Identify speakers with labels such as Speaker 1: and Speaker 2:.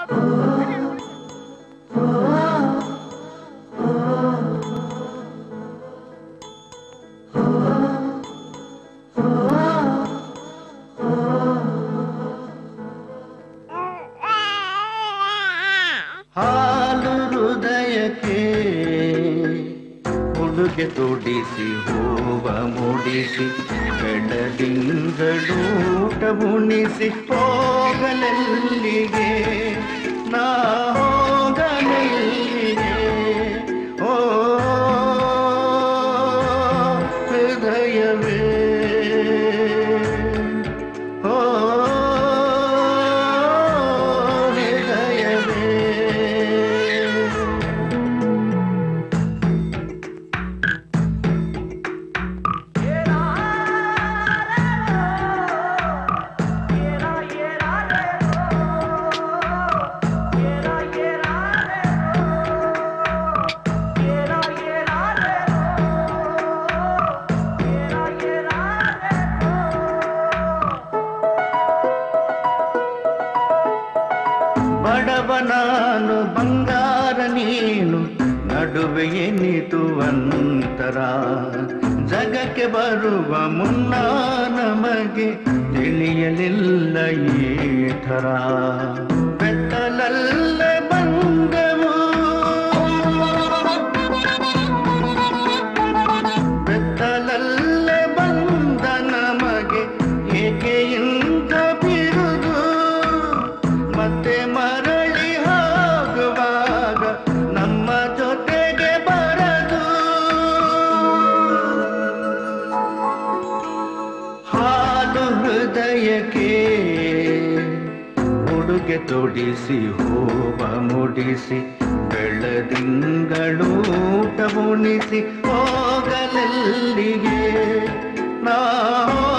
Speaker 1: ಹಾಲು ಹೃದಯಕ್ಕೆ ಉಡುಗೆ ತೊಡಿಸಿ ಹೂವ ಮೂಡಿಸಿ ಬೆಳದಿಂಗಳೂಟ ಉಣಿಸಿ ಹೋಗಲೆಲ್ಲಿಗೆ ನಾ ಹೋಗಲೆಲ್ಲಿಗೆ ಓ ಹೃದಯವೇ ಓ ಹೃದಯವೇ ಬಡವ ನಾನು ಬಂಗಾರ ನೀನು ನಡುವೆ ಎನ್ನಿತು ಅಂತರ ಜಗಕ್ಕೆ ಬರುವ ಮುನ್ನ ನಮಗೆ ತಿಳಿಯಲಿಲ್ಲ ಈ ಥರ ಬೆತ್ತಲಲ್ಲೇ ಬಂದೆವು ಬೆತ್ತಲಲ್ಲೇ ಬಂದ ನಮಗೆ ಏಕೆ ಇಂಥ ಬಿರುದು ಮತ್ತೆ ಮರಳಿ ಹೋಗುವಾಗ ನಮ್ಮ ಜೊತೆಗೆ ಬರದು ಹಾಲು ಹೃದಯಕ್ಕೆ ಉಡುಗೆ ತೊಡಿಸಿ ಹೂವ ಮುಡಿಸಿ ಬೆಳದಿಂಗಳೂಟ ಉಣಿಸಿ ಹೋಗಲೆಲ್ಲಿಗೆ ನಾ